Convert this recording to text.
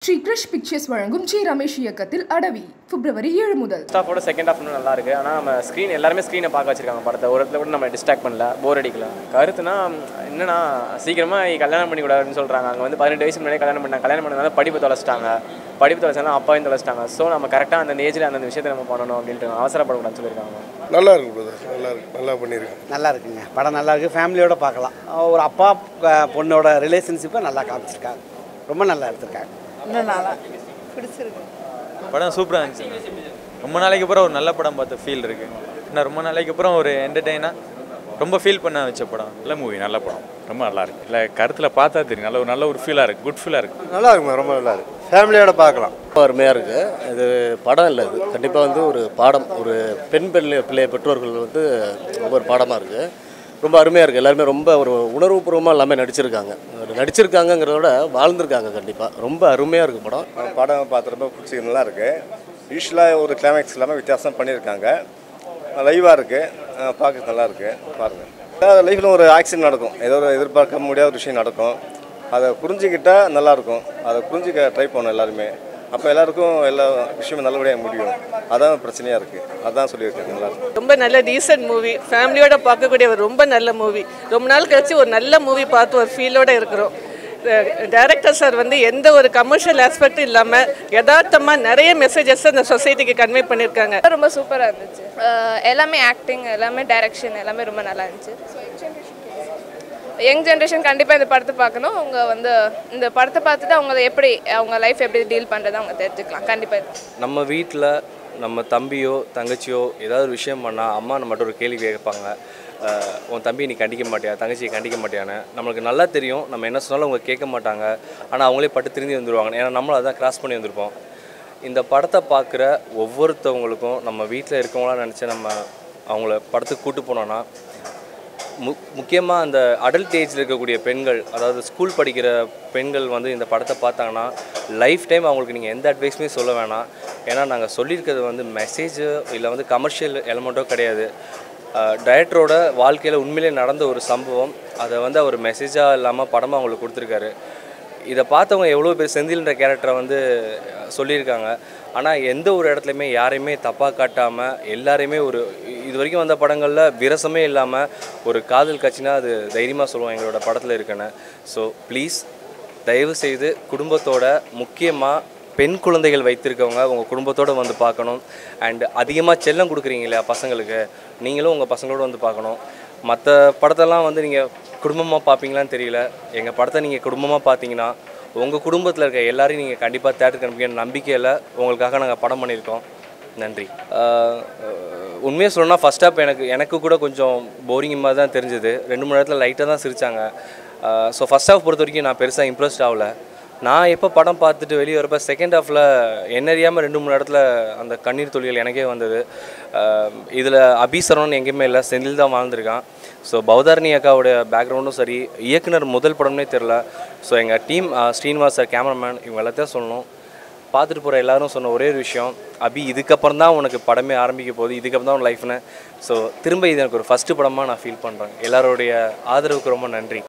Sri Krish pictures வழங்கும் G Ramesh இயக்கத்தில் அடவி பிப்ரவரி ஏழு முதல் ஃபர்ஸ்ட் ஹாஃபோட செகண்ட் ஹாஃப் இன்னும் நல்லா இருக்கு ஆனால் நம்ம ஸ்க்ரீன் எல்லாருமே ஸ்க்ரீனை பார்க்க வச்சிருக்காங்க படத்தை ஒரு இடத்துல கூட நம்ம டிஸ்ட்ராக்ட் பண்ணல போர் அடிக்கல கருத்துனா என்னன்னா சீக்கிரமாக கல்யாணம் பண்ணிக்கூடாதுன்னு சொல்கிறாங்க அங்கே வந்து பதினெட்டு வயசு முன்னாடி கல்யாணம் பண்ணாங்க கல்யாணம் பண்ணதால படிப்பு தொலைச்சிட்டாங்க படிப்பு தொலைச்சாலும் அப்பாவையும் தொலைச்சிட்டாங்க ஸோ நம்ம கரெக்டாக அந்த ஏஜில் அந்த விஷயத்தை நம்ம பண்ணணும் அப்படின்ட்டு அவசரப்படக்கூடாதுன்னு சொல்லியிருக்காங்க நல்லா இருக்கு பிரதர் நல்லா இருக்கு நல்லா பண்ணியிருக்காங்க நல்லா இருக்குங்க படம் நல்லா இருக்கு ஃபேமிலியோட பார்க்கலாம் ஒரு அப்பா அஹ், பொண்ணோட ரிலேஷன்ஷிப்பை நல்லா காமிச்சிருக்காங்க ரொம்ப நல்லா எடுத்திருக்காங்க இன்னும் நல்லா பிடிச்சிருக்கு படம் சூப்பராக இருந்துச்சு ரொம்ப நாளைக்கு அப்புறம் ஒரு நல்ல படம் பார்த்த ஃபீல் இருக்கு இன்னும் ரொம்ப நாளைக்கு அப்புறம் ஒரு என்டர்டெயினாக ரொம்ப ஃபீல் பண்ண வச்ச படம் நல்ல மூவி நல்ல படம் ரொம்ப நல்லா இருக்கு இல்லை கருத்தில் பார்த்தா தெரியும் நல்ல ஒரு நல்ல ஒரு ஃபீலாக இருக்கு குட் ஃபீலாக இருக்கு நல்லா இருக்குமா ரொம்ப நல்லா இருக்கு ஃபேமிலியோட பார்க்கலாம் ரொம்ப அருமையாக இருக்குது இது படம் இல்லை இது கண்டிப்பாக வந்து ஒரு பாடம் ஒரு பெண் பிள்ளை பிள்ளை பெற்றோர்கள் வந்து ரொம்ப ஒரு பாடமாக இருக்குது ரொம்ப அருமையாக இருக்குது எல்லாருமே ரொம்ப ஒரு உணர்வுபூர்வமாக எல்லாமே நடிச்சிருக்காங்க நடிச்சிருக்காங்கங்கிறத விட வாழ்ந்திருக்காங்க கண்டிப்பாக ரொம்ப அருமையாக இருக்குது படம் படம் பார்த்து ரொம்ப பிடிச்சி நல்லா இருக்கு யூஸ்வலாக ஒரு கிளைமேக்ஸ் இல்லாமல் வித்தியாசம் பண்ணியிருக்காங்க லைவாக இருக்கு பார்க்க நல்லா இருக்கு பாருங்கள் லைஃப்பில் ஒரு ஆக்சிடென்ட் நடக்கும் ஏதோ ஒரு எதிர்பார்க்க முடியாத ஒரு விஷயம் நடக்கும் அதை புரிஞ்சுக்கிட்டா நல்லா இருக்கும் அதை புரிஞ்சுக்க ட்ரை பண்ணணும் எல்லாருமே அப்போ எல்லாருக்கும் எல்லா விஷயமும் நல்லபடியாக முடியும் அதான் பிரச்சனையாக இருக்குது அதான் சொல்லியிருக்காங்க நல்லா இருக்கு ரொம்ப நல்ல டீசென்ட் மூவி ஃபேமிலியோட பார்க்கக்கூடிய ஒரு ரொம்ப நல்ல மூவி ரொம்ப நாள் கழிச்சு ஒரு நல்ல மூவி பார்த்து ஒரு ஃபீலோட இருக்கிறோம் டைரக்டர் சார் வந்து எந்த ஒரு கமர்ஷியல் ஆஸ்பெக்டும் இல்லாமல் யதார்த்தமாக நிறைய மெசேஜஸ் அந்த சொசைட்டிக்கு கன்வே பண்ணியிருக்காங்க ரொம்ப சூப்பராக இருந்துச்சு அஹ் எல்லாமே ஆக்டிங் எல்லாமே டைரக்ஷன் எல்லாமே ரொம்ப நல்லா இருந்துச்சு யங் ஜென்ரேஷன் கண்டிப்பாக இந்த படத்தை பார்க்கணும் அவங்க வந்து இந்த படத்தை பார்த்துட்டு அவங்க எப்படி அவங்க லைஃப் எப்படி டீல் பண்ணுறதை அவங்க தெரிஞ்சுக்கலாம் கண்டிப்பாக நம்ம வீட்டில் நம்ம தம்பியோ தங்கச்சியோ ஏதாவது ஒரு விஷயம் பண்ணால் அம்மா நம்மகிட்ட ஒரு கேள்வி கேட்பாங்க அஹ், உன் தம்பி நீ கண்டிக்க மாட்டியா தங்கச்சியை கண்டிக்க மாட்டியான்னு நம்மளுக்கு நல்லா தெரியும் நம்ம என்ன சொன்னாலும் அவங்க கேட்க மாட்டாங்க ஆனால் அவங்களே பட்டு திரும்பி வந்துடுவாங்க ஏன்னா நம்மளும் அதான் கிராஸ் பண்ணி வந்திருப்போம் இந்த படத்தை பார்க்குற ஒவ்வொருத்தவங்களுக்கும் நம்ம வீட்டில் இருக்கவங்களாம் நினச்சி நம்ம அவங்கள படத்துக்கு கூட்டு போனோன்னா மு முக்கியமாக அந்த அடல்ட் ஏஜில் இருக்கக்கூடிய பெண்கள் அதாவது ஸ்கூல் படிக்கிற பெண்கள் வந்து இந்த படத்தை பார்த்தாங்கன்னா லைஃப் டைம் அவங்களுக்கு நீங்கள் எந்த அட்வைஸுமே சொல்ல வேணாம் ஏன்னா நாங்கள் சொல்லியிருக்கிறது வந்து மெசேஜ் இல்லை வந்து கமர்ஷியல் எலமெண்ட்டோ கிடையாது டைரக்டரோட வாழ்க்கையில் உண்மையிலே நடந்த ஒரு சம்பவம் அதை வந்து அவர் மெசேஜாக இல்லாமல் படமாக அவங்களுக்கு கொடுத்துருக்காரு இதை பார்த்தவங்க எவ்வளோ பேர் செந்தில்ன்ற கேரக்டரை வந்து சொல்லியிருக்காங்க ஆனால் எந்த ஒரு இடத்துலையுமே யாரையுமே தப்பாக காட்டாமல் எல்லாரையுமே ஒரு இது வரைக்கும் வந்த படங்களில் விரசமே இல்லாமல் ஒரு காதல் காட்சினா அது தைரியமாக சொல்லுவோம் எங்களோட படத்தில் இருக்குன்னு ஸோ ப்ளீஸ் தயவு செய்து குடும்பத்தோட முக்கியமாக பெண் குழந்தைகள் வைத்திருக்கவங்க உங்கள் குடும்பத்தோடு வந்து பார்க்கணும் அண்ட் அதிகமாக செல்லம் கொடுக்குறீங்க இல்லையா பசங்களுக்கு நீங்களும் உங்கள் பசங்களோட வந்து பார்க்கணும் மற்ற படத்தெல்லாம் வந்து நீங்கள் குடும்பமாக பார்ப்பீங்களான்னு தெரியல எங்கள் படத்தை நீங்கள் குடும்பமாக பார்த்தீங்கன்னா உங்கள் குடும்பத்தில் இருக்க எல்லாரையும் நீங்கள் கண்டிப்பாக தேட்டருக்கு அனுப்பிக்க நம்பிக்கையில் உங்களுக்காக நாங்கள் படம் பண்ணியிருக்கோம் நன்றி உண்மையாக சொல்லணும்னா ஃபஸ்ட் ஹாப் எனக்கு எனக்கு கூட கொஞ்சம் போரிங் மாதிரி தான் தெரிஞ்சது ரெண்டு மூணு இடத்துல லைட்டாக தான் சிரித்தாங்க ஸோ ஃபஸ்ட் ஹாஃப் பொறுத்த வரைக்கும் நான் பெருசாக இம்ப்ரெஸ்ட் ஆகல நான் எப்போ படம் பார்த்துட்டு வெளியே வரப்போ செகண்ட் ஹாஃபில் என்ன அறியாமல் ரெண்டு மூணு இடத்துல அந்த கண்ணீர் துளிகள் எனக்கே வந்தது இதில் அபிசரவன் எங்கேயுமே இல்லை செந்தில் தான் வாழ்ந்திருக்கான் ஸோ பௌதாரணி அக்காவோட பேக்ரவுண்டும் சரி இயக்குனர் முதல் படம்னே தெரில ஸோ எங்கள் டீம் ஸ்ரீனிவாஸ் சார் கேமராமேன் இவங்க எல்லாத்தையும் சொல்லணும் பார்த்துட்டு போகிற எல்லாரும் சொன்ன ஒரே ஒரு விஷயம் அபி இதுக்கப்புறம் தான் உனக்கு படமே ஆரம்பிக்க போகுது இதுக்கப்புறம் தான் உன் லைஃப்னு ஸோ திரும்ப இது எனக்கு ஒரு ஃபஸ்ட்டு படமாக நான் ஃபீல் பண்ணுறேன் எல்லாருடைய ஆதரவுக்கு ரொம்ப நன்றி